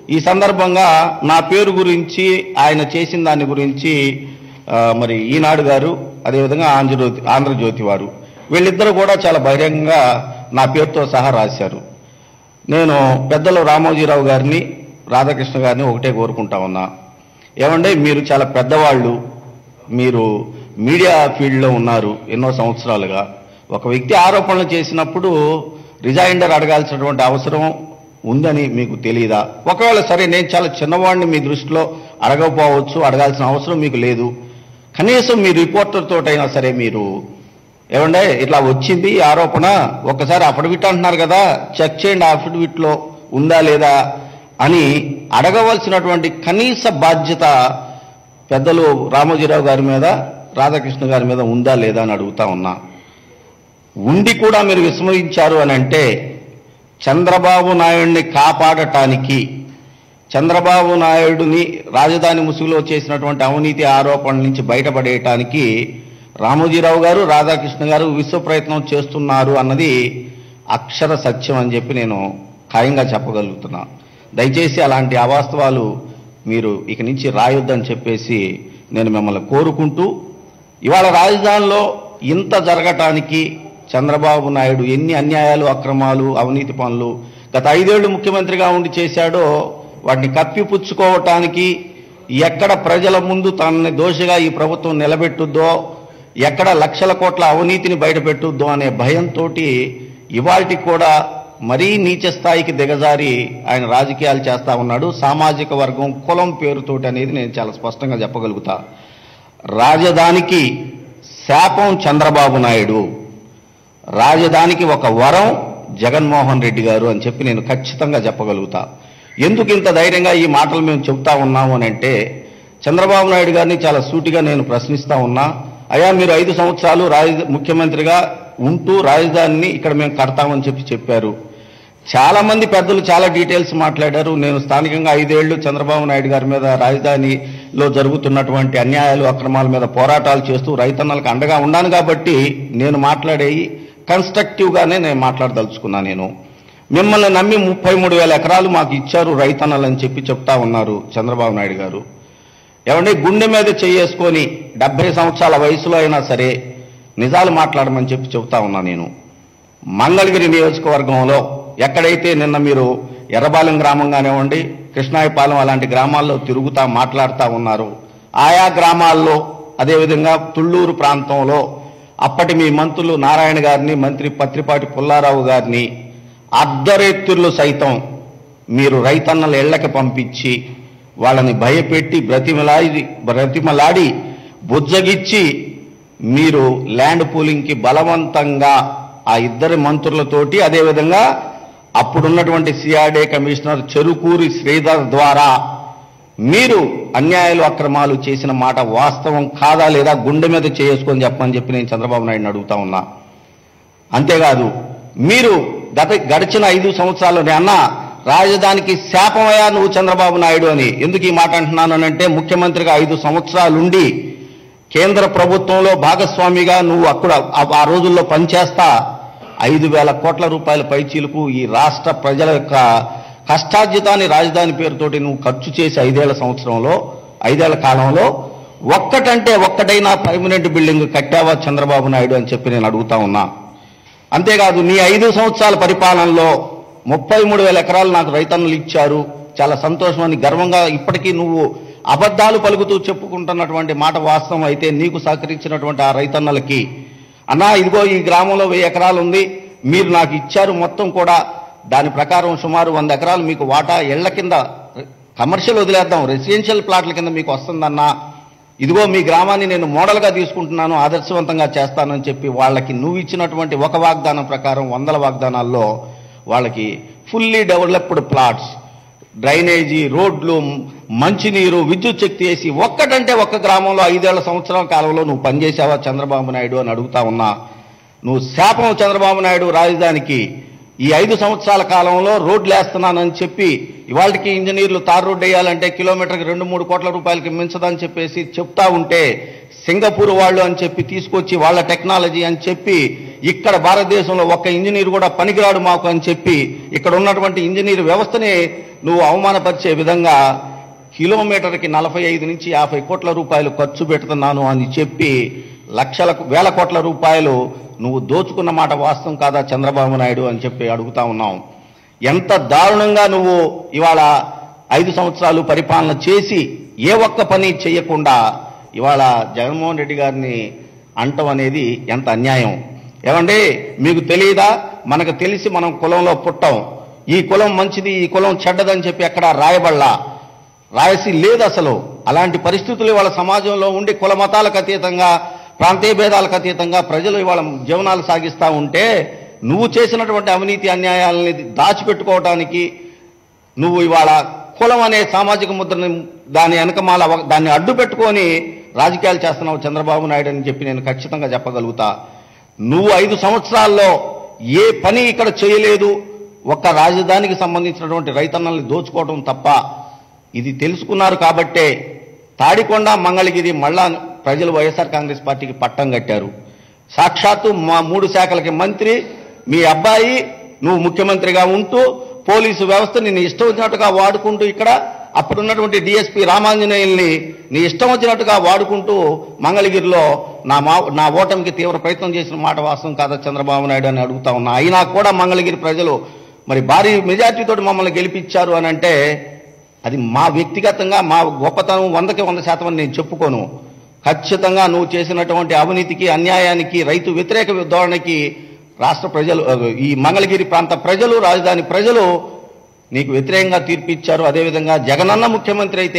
ఈ సందర్భంగా నా పేరు గురించి ఆయన చేసిన దాని గురించి ఆ, మరి ఈనాడు గారు అదేవిధంగా ఆంధ్రజ్యోతి ఆంధ్రజ్యోతి వారు వీళ్ళిద్దరూ కూడా చాలా బహిరంగంగా నా పేరుతో సహా రాశారు నేను పెద్దలు రామోజీరావు గారిని రాధాకృష్ణ గారిని ఒకటే కోరుకుంటా ఉన్నా ఏమంటే మీరు చాలా పెద్దవాళ్ళు మీరు మీడియా ఫీల్డ్లో ఉన్నారు ఎన్నో సంవత్సరాలుగా ఒక వ్యక్తి ఆరోపణలు చేసినప్పుడు రిజైండర్ అడగాల్సినటువంటి అవసరం ఉందని మీకు తెలియదా ఒకవేళ సరే నేను చాలా చిన్నవాడిని మీ దృష్టిలో అడగకపోవచ్చు అడగాల్సిన అవసరం మీకు లేదు కనీసం మీ రిపోర్టర్ తోటైనా సరే మీరు ఏమండే ఇట్లా వచ్చింది ఈ ఆరోపణ ఒక్కసారి అఫిడవిట్ అంటున్నారు కదా చెక్ చేయండి ఆ అఫిడవిట్ లో ఉందా లేదా అని అడగవలసినటువంటి కనీస బాధ్యత పెద్దలు రామోజీరావు గారి మీద రాధాకృష్ణ గారి మీద ఉందా లేదా అని అడుగుతా ఉన్నా ఉండి కూడా మీరు విస్మరించారు అని అంటే చంద్రబాబు నాయుడిని కాపాడటానికి చంద్రబాబు నాయుడుని రాజధాని ముసుగులో చేసినటువంటి అవినీతి ఆరోపణల నుంచి బయటపడేయటానికి రామోజీరావు గారు రాధాకృష్ణ గారు విశ్వ ప్రయత్నం చేస్తున్నారు అన్నది అక్షర సత్యం అని చెప్పి నేను ఖాయంగా చెప్పగలుగుతున్నా దయచేసి అలాంటి అవాస్తవాలు మీరు ఇక నుంచి రాయొద్దని చెప్పేసి నేను మిమ్మల్ని కోరుకుంటూ ఇవాళ రాజధానిలో ఇంత జరగటానికి చంద్రబాబు నాయుడు ఎన్ని అన్యాయాలు అక్రమాలు అవినీతి పనులు గత ఐదేళ్లు ముఖ్యమంత్రిగా ఉండి చేశాడో వాటిని కప్పిపుచ్చుకోవటానికి ఎక్కడ ప్రజల ముందు తనని దోషిగా ఈ ప్రభుత్వం నిలబెట్టుద్దో ఎక్కడ లక్షల కోట్ల అవినీతిని బయటపెట్టుద్దో అనే భయంతో ఇవాల్టి కూడా మరీ నీచ స్థాయికి దిగజారి ఆయన రాజకీయాలు చేస్తా ఉన్నాడు సామాజిక వర్గం కులం పేరుతోటి అనేది నేను చాలా స్పష్టంగా చెప్పగలుగుతా రాజధానికి శాపం చంద్రబాబు నాయుడు రాజధానికి ఒక వరం జగన్మోహన్ రెడ్డి గారు అని చెప్పి నేను ఖచ్చితంగా చెప్పగలుగుతా ఎందుకు ఇంత ధైర్యంగా ఈ మాటలు మేము చెబుతా ఉన్నాము అని అంటే చంద్రబాబు నాయుడు గారిని చాలా సూటిగా నేను ప్రశ్నిస్తా ఉన్నా అయ్యా మీరు ఐదు సంవత్సరాలు రాజ ముఖ్యమంత్రిగా ఉంటూ రాజధానిని ఇక్కడ మేము కడతామని చెప్పి చెప్పారు చాలా మంది పెద్దలు చాలా డీటెయిల్స్ మాట్లాడారు నేను స్థానికంగా ఐదేళ్లు చంద్రబాబు నాయుడు గారి మీద రాజధానిలో జరుగుతున్నటువంటి అన్యాయాలు అక్రమాల మీద పోరాటాలు చేస్తూ రైతన్నలకు అండగా ఉన్నాను కాబట్టి నేను మాట్లాడేవి కన్స్ట్రక్టివ్ గానే నేను మాట్లాడదలుచుకున్నా నేను మిమ్మల్ని నమ్మి ముప్పై మూడు వేల ఎకరాలు మాకు ఇచ్చారు రైతన్నలు అని చెప్పి చెప్తా ఉన్నారు చంద్రబాబు నాయుడు గారు ఏమంటే గుండె మీద చేసుకొని డెబ్బై సంవత్సరాల వయసులో అయినా సరే నిజాలు మాట్లాడమని చెప్పి చెబుతా ఉన్నా నేను మంగళగిరి నియోజకవర్గంలో ఎక్కడైతే నిన్న మీరు ఎర్రబాలెం గ్రామం కానివ్వండి కృష్ణాయపాలెం అలాంటి గ్రామాల్లో తిరుగుతా మాట్లాడుతూ ఉన్నారు ఆయా గ్రామాల్లో అదేవిధంగా తుళ్ళూరు ప్రాంతంలో అప్పటి మీ మంత్రులు నారాయణ గారిని మంత్రి పత్రిపాటి పుల్లారావు గారిని అర్ధరేత్తుర్లు సైతం మీరు రైతన్నల ఇళ్లకి పంపించి వాళ్ళని భయపెట్టి బ్రతిమలాడి బ్రతిమలాడి బుజ్జగిచ్చి మీరు ల్యాండ్ పూలింగ్కి బలవంతంగా ఆ ఇద్దరి మంత్రులతోటి అదేవిధంగా అప్పుడున్నటువంటి సిఆర్డే కమిషనర్ చెరుకూరి శ్రీధర్ ద్వారా మీరు అన్యాయాలు అక్రమాలు చేసిన మాట వాస్తవం కాదా లేదా గుండె మీద చేసుకొని చెప్పని చెప్పి నేను చంద్రబాబు నాయుడిని అడుగుతా ఉన్నా అంతేకాదు మీరు గత గడిచిన ఐదు సంవత్సరాలు అన్న రాజధానికి శాపమయ్యా నువ్వు చంద్రబాబు నాయుడు అని ఎందుకు ఈ మాట అంటున్నానంటే ముఖ్యమంత్రిగా ఐదు సంవత్సరాలుండి కేంద్ర ప్రభుత్వంలో భాగస్వామిగా నువ్వు అక్కడ ఆ- ఆ రోజుల్లో పనిచేస్తా ఐదు వేల కోట్ల రూపాయల పైచీలకు ఈ రాష్ట్ర ప్రజల యొక్క కష్టార్జితాన్ని రాజధాని పేరుతోటి నువ్వు ఖర్చు చేసి ఐదేళ్ల సంవత్సరంలో ఐదేళ్ల కాలంలో ఒక్కటంటే ఒక్కటైనా పర్మనెంట్ బిల్డింగ్ కట్టావా చంద్రబాబు నాయుడు అని చెప్పి నేను అడుగుతా ఉన్నా అంతేకాదు నీ ఐదు సంవత్సరాల పరిపాలనలో ముప్పై మూడు వేల ఎకరాలు నాకు రైతన్నులు ఇచ్చారు చాలా సంతోషం అని గర్వంగా ఇప్పటికీ నువ్వు అబద్ధాలు పలుకుతూ చెప్పుకుంటున్నటువంటి మాట వాస్తవం అయితే నీకు సహకరించినటువంటి ఆ రైతన్నలకి అన్నా ఇదిగో ఈ గ్రామంలో వెయ్యి ఎకరాలు ఉంది మీరు నాకు ఇచ్చారు మొత్తం కూడా దాని ప్రకారం సుమారు వంద ఎకరాలు మీకు వాటా ఇళ్ల కింద కమర్షియల్ వదిలేద్దాం రెసిడెన్షియల్ ప్లాట్ల కింద మీకు వస్తుందన్నా ఇదిగో మీ గ్రామాన్ని నేను మోడల్గా తీసుకుంటున్నాను ఆదర్శవంతంగా చేస్తానని చెప్పి వాళ్ళకి నువ్వు ఇచ్చినటువంటి ఒక వాగ్దానం ప్రకారం వందల వాగ్దానాల్లో వాళ్ళకి ఫుల్లీ డెవలప్డ్ ప్లాట్స్ డ్రైనేజీ రోడ్లు మంచినీరు విద్యుత్ శక్తి వేసి ఒక్కటంటే ఒక్క గ్రామంలో ఐదేళ్ల సంవత్సరాల కాలంలో నువ్వు పనిచేసావా చంద్రబాబు నాయుడు అని అడుగుతా ఉన్నా నువ్వు శాపం చంద్రబాబు నాయుడు రాజధానికి ఈ ఐదు సంవత్సరాల కాలంలో రోడ్లు వేస్తున్నానని చెప్పి ఇవాళకి ఇంజనీర్లు తార్ రోడ్డు వేయాలంటే కిలోమీటర్కి రెండు మూడు కోట్ల రూపాయలకి మించదని చెప్పేసి చెప్తా ఉంటే సింగపూర్ వాళ్ళు అని చెప్పి తీసుకొచ్చి వాళ్ళ టెక్నాలజీ అని చెప్పి ఇక్కడ భారతదేశంలో ఒక్క ఇంజనీర్ కూడా పనికిరాడు మాకు అని చెప్పి ఇక్కడ ఉన్నటువంటి ఇంజనీర్ వ్యవస్థని నువ్వు అవమానపరిచే విధంగా కిలోమీటర్కి నలభై ఐదు నుంచి యాభై కోట్ల రూపాయలు ఖర్చు పెడుతున్నాను అని చెప్పి లక్షల వేల కోట్ల రూపాయలు నువ్వు దోచుకున్న మాట వాస్తవం కాదా చంద్రబాబు నాయుడు అని చెప్పి అడుగుతా ఉన్నాం ఎంత దారుణంగా నువ్వు ఇవాళ ఐదు సంవత్సరాలు పరిపాలన చేసి ఏ ఒక్క పని చేయకుండా ఇవాళ జగన్మోహన్ రెడ్డి గారిని అంటం అనేది ఎంత అన్యాయం ఏమండి మీకు తెలియదా మనకు తెలిసి మనం కులంలో పుట్టాం ఈ కులం మంచిది ఈ కులం చెడ్డదని చెప్పి ఎక్కడ రాయబడలా రాయసి లేదు అసలు అలాంటి పరిస్థితులు ఇవాళ సమాజంలో ఉండి కుల మతాలకు అతీతంగా ప్రాంతీయ భేదాలకు అతీతంగా ప్రజలు ఇవాళ జీవనాలు సాగిస్తూ ఉంటే నువ్వు చేసినటువంటి అవినీతి అన్యాయాలని దాచిపెట్టుకోవడానికి నువ్వు ఇవాళ కులం అనే సామాజిక ముద్రని దాని వెనకమాల ఒక- దాన్ని అడ్డు పెట్టుకొని రాజకీయాలు చేస్తున్నావు చంద్రబాబు నాయుడు అని చెప్పి నేను ఖచ్చితంగా చెప్పగలుగుతా నువ్వు ఐదు సంవత్సరాల్లో ఏ పని ఇక్కడ చేయలేదు ఒక్క రాజధానికి సంబంధించినటువంటి రైతన్నల్ని దోచుకోవడం తప్ప ఇది తెలుసుకున్నారు కాబట్టే తాడికొండ మంగళగిరి మళ్ళా ప్రజలు వైఎస్ఆర్ కాంగ్రెస్ పార్టీకి పట్టం కట్టారు సాక్షాత్తు మా మూడు శాఖలకి మంత్రి మీ అబ్బాయి నువ్వు ముఖ్యమంత్రిగా ఉంటూ పోలీసు వ్యవస్థని నీ ఇష్టం వచ్చినట్టుగా వాడుకుంటూ ఇక్కడ అప్పుడున్నటువంటి డిఎస్పీ రామాంజనేయుల్ని నీ ఇష్టం వచ్చినట్టుగా వాడుకుంటూ మంగళగిరిలో నా మా నా ఓటమికి తీవ్ర ప్రయత్నం చేసిన మాట వాస్తవం కాదా చంద్రబాబు నాయుడు అని అడుగుతా ఉన్నా అయినా కూడా మంగళగిరి ప్రజలు మరి భారీ మెజార్టీతో మమ్మల్ని గెలిపించారు అని అంటే అది మా వ్యక్తిగతంగా మా గొప్పతనం వందకి వంద శాతం అని నేను చెప్పుకోను ఖచ్చితంగా నువ్వు చేసినటువంటి అవినీతికి అన్యాయానికి రైతు వ్యతిరేక ధోరణికి రాష్ట్ర ప్రజలు ఆ, ఈ మంగళగిరి ప్రాంత ప్రజలు రాజధాని ప్రజలు నీకు వ్యతిరేకంగా తీర్పు ఇచ్చారు అదేవిధంగా జగనన్న ముఖ్యమంత్రి అయితే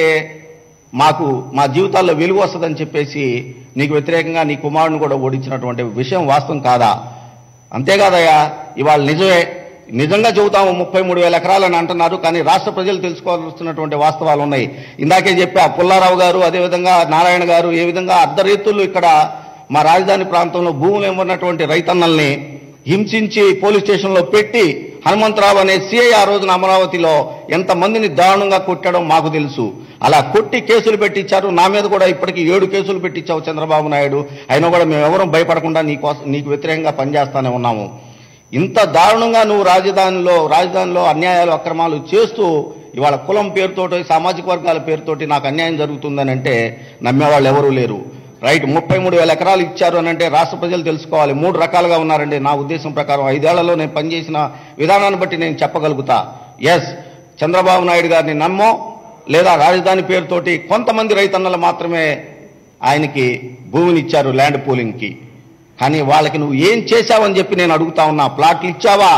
మాకు మా జీవితాల్లో వెలుగు వస్తుందని చెప్పేసి నీకు వ్యతిరేకంగా నీ కుమారుని కూడా ఓడించినటువంటి విషయం వాస్తవం కాదా అంతేకాదయ్యా ఇవాళ నిజమే నిజంగా చెబుతాము ముప్పై మూడు వేల ఎకరాలని అంటున్నారు కానీ రాష్ట్ర ప్రజలు తెలుసుకోవాల్సినటువంటి వాస్తవాలు ఉన్నాయి ఇందాకే చెప్పా పుల్లారావు గారు అదేవిధంగా నారాయణ గారు ఏ విధంగా అర్ధరీతులు ఇక్కడ మా రాజధాని ప్రాంతంలో భూములు ఇవ్వనటువంటి రైతన్నల్ని హింసించి పోలీస్ స్టేషన్లో పెట్టి హనుమంతరావు అనే సిఐ ఆ రోజున అమరావతిలో ఎంతమందిని దారుణంగా కొట్టడం మాకు తెలుసు అలా కొట్టి కేసులు పెట్టించారు నా మీద కూడా ఇప్పటికీ ఏడు కేసులు పెట్టించావు చంద్రబాబు నాయుడు అయినా కూడా మేము ఎవరం భయపడకుండా నీకోసం నీకు వ్యతిరేకంగా పనిచేస్తానే ఉన్నాము ఇంత దారుణంగా నువ్వు రాజధానిలో రాజధానిలో అన్యాయాలు అక్రమాలు చేస్తూ ఇవాళ కులం పేరుతోటి సామాజిక వర్గాల పేరుతోటి నాకు అన్యాయం జరుగుతుందని అంటే నమ్మేవాళ్ళు ఎవరూ లేరు రైట్ ముప్పై మూడు వేల ఎకరాలు ఇచ్చారు అని అంటే రాష్ట్ర ప్రజలు తెలుసుకోవాలి మూడు రకాలుగా ఉన్నారండి నా ఉద్దేశం ప్రకారం ఐదేళ్లలో నేను పనిచేసిన విధానాన్ని బట్టి నేను చెప్పగలుగుతా ఎస్ చంద్రబాబు నాయుడు గారిని నమ్మో లేదా రాజధాని పేరుతోటి కొంతమంది రైతన్నలు మాత్రమే ఆయనకి భూమిని ఇచ్చారు ల్యాండ్ పూలింగ్కి కానీ వాళ్ళకి నువ్వు ఏం చేశావని చెప్పి నేను అడుగుతా ఉన్నా ప్లాట్లు ఇచ్చావా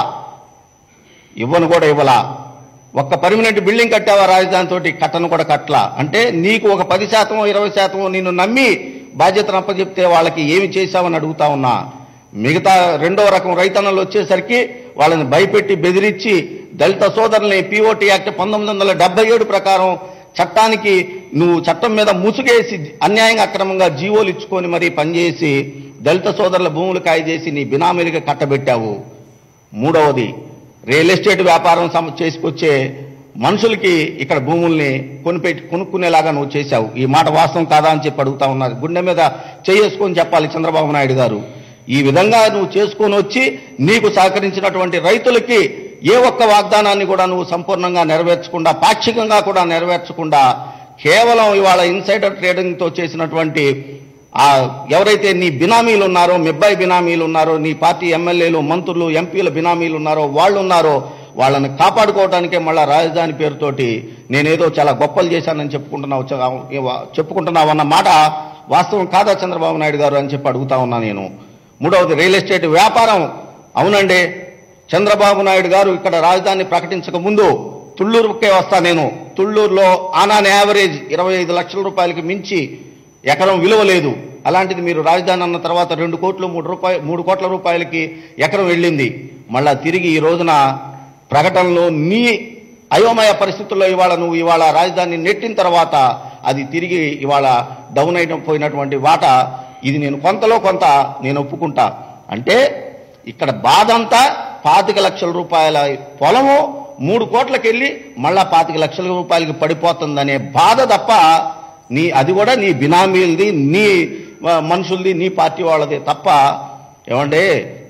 ఇవ్వను కూడా ఇవ్వలా ఒక్క పర్మనెంట్ బిల్డింగ్ కట్టావా రాజధాని తోటి కట్టను కూడా కట్టలా అంటే నీకు ఒక పది శాతం ఇరవై శాతం నిన్ను నమ్మి బాధ్యతను అప్పచెప్తే వాళ్ళకి ఏమి చేశావని అడుగుతా ఉన్నా మిగతా రెండో రకం రైతన్నలు వచ్చేసరికి వాళ్ళని భయపెట్టి బెదిరించి దళిత సోదరుల్ని పిఓటి యాక్ట్ పంతొమ్మిది వందల డెబ్బై ఏడు ప్రకారం చట్టానికి నువ్వు చట్టం మీద ముసుగేసి అన్యాయంగా అక్రమంగా జీవోలు ఇచ్చుకొని మరీ పనిచేసి దళిత సోదరుల భూములు కాయజేసి నీ బినామీలుగా కట్టబెట్టావు మూడవది రియల్ ఎస్టేట్ వ్యాపారం సమ చేసుకొచ్చే మనుషులకి ఇక్కడ భూముల్ని కొనిపెట్టి కొనుక్కునేలాగా నువ్వు చేశావు ఈ మాట వాస్తవం కాదా అని చెప్పి అడుగుతా ఉన్నారు గుండె మీద చేసుకొని చెప్పాలి చంద్రబాబు నాయుడు గారు ఈ విధంగా నువ్వు చేసుకొని వచ్చి నీకు సహకరించినటువంటి రైతులకి ఏ ఒక్క వాగ్దానాన్ని కూడా నువ్వు సంపూర్ణంగా నెరవేర్చకుండా పాక్షికంగా కూడా నెరవేర్చకుండా కేవలం ఇవాళ ఇన్సైడర్ ట్రేడింగ్తో చేసినటువంటి ఆ ఎవరైతే నీ బినామీలు ఉన్నారో మిబ్బాయి బినామీలు ఉన్నారో నీ పార్టీ ఎమ్మెల్యేలు మంత్రులు ఎంపీల బినామీలు ఉన్నారో వాళ్ళు ఉన్నారో వాళ్ళని కాపాడుకోవడానికే మళ్ళా రాజధాని పేరుతోటి నేనేదో చాలా గొప్పలు చేశానని చెప్పుకుంటున్నావు చ- చెప్పుకుంటున్నావు అన్న మాట వాస్తవం కాదా చంద్రబాబు నాయుడు గారు అని చెప్పి అడుగుతా ఉన్నా నేను మూడవది రియల్ ఎస్టేట్ వ్యాపారం అవునండి చంద్రబాబు నాయుడు గారు ఇక్కడ రాజధాని ప్రకటించక ముందు తుళ్ళూరుకే వస్తా నేను తుళ్ళూరులో ఆనాన్ యావరేజ్ ఇరవై ఐదు లక్షల రూపాయలకి మించి ఎకరం విలువ లేదు అలాంటిది మీరు రాజధాని అన్న తర్వాత రెండు కోట్లు మూడు రూపాయ మూడు కోట్ల రూపాయలకి ఎకరం వెళ్ళింది మళ్ళా తిరిగి ఈ రోజున ప్రకటనలో నీ అయోమయ పరిస్థితుల్లో ఇవాళ నువ్వు ఇవాళ రాజధాని నెట్టిన తర్వాత అది తిరిగి ఇవాళ డౌన్ అయిన పోయినటువంటి వాట ఇది నేను కొంతలో కొంత నేను ఒప్పుకుంటా అంటే ఇక్కడ బాధ అంతా పాతిక లక్షల రూపాయల పొలము మూడు కోట్లకి వెళ్ళి మళ్ళా పాతిక లక్షల రూపాయలకి పడిపోతుందనే బాధ తప్ప నీ అది కూడా నీ బినామీలది నీ ఆ, మనుషులది నీ పార్టీ వాళ్ళది తప్ప ఏమంటే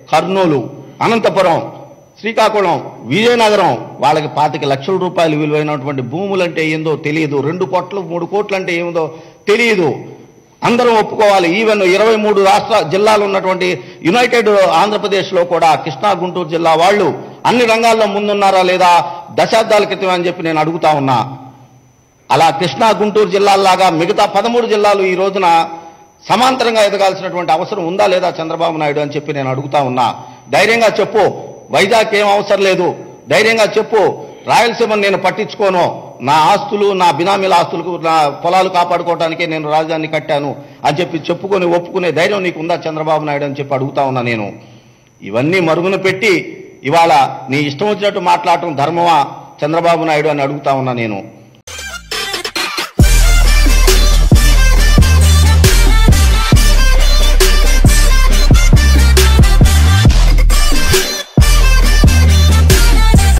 కర్నూలు అనంతపురం శ్రీకాకుళం విజయనగరం వాళ్ళకి పాతిక లక్షల రూపాయలు విలువైనటువంటి భూములంటే ఏందో తెలియదు రెండు కోట్లు మూడు కోట్లు అంటే ఏందో తెలియదు అందరం ఒప్పుకోవాలి ఈవెన్ ఇరవై మూడు రాష్ట్ర జిల్లాలు ఉన్నటువంటి యునైటెడ్ ఆంధ్రప్రదేశ్లో కూడా కృష్ణా గుంటూరు జిల్లా వాళ్ళు అన్ని రంగాల్లో ముందున్నారా లేదా దశాబ్దాల క్రితం అని చెప్పి నేను అడుగుతా ఉన్నా అలా కృష్ణా గుంటూరు జిల్లాల్లాగా మిగతా పదమూడు జిల్లాలు ఈ రోజున సమాంతరంగా ఎదగాల్సినటువంటి అవసరం ఉందా లేదా చంద్రబాబు నాయుడు అని చెప్పి నేను అడుగుతా ఉన్నా ధైర్యంగా చెప్పు వైజాగ్ ఏం అవసరం లేదు ధైర్యంగా చెప్పు రాయలసీమను నేను పట్టించుకోను నా ఆస్తులు నా బినామీల ఆస్తులకు నా పొలాలు కాపాడుకోవడానికే నేను రాజధాని కట్టాను అని చెప్పి చెప్పుకొని ఒప్పుకునే ధైర్యం నీకు ఉందా చంద్రబాబు నాయుడు అని చెప్పి అడుగుతా ఉన్నా నేను ఇవన్నీ మరుగున పెట్టి ఇవాళ నీ ఇష్టం వచ్చినట్టు మాట్లాడటం ధర్మమా చంద్రబాబు నాయుడు అని అడుగుతా ఉన్నా నేను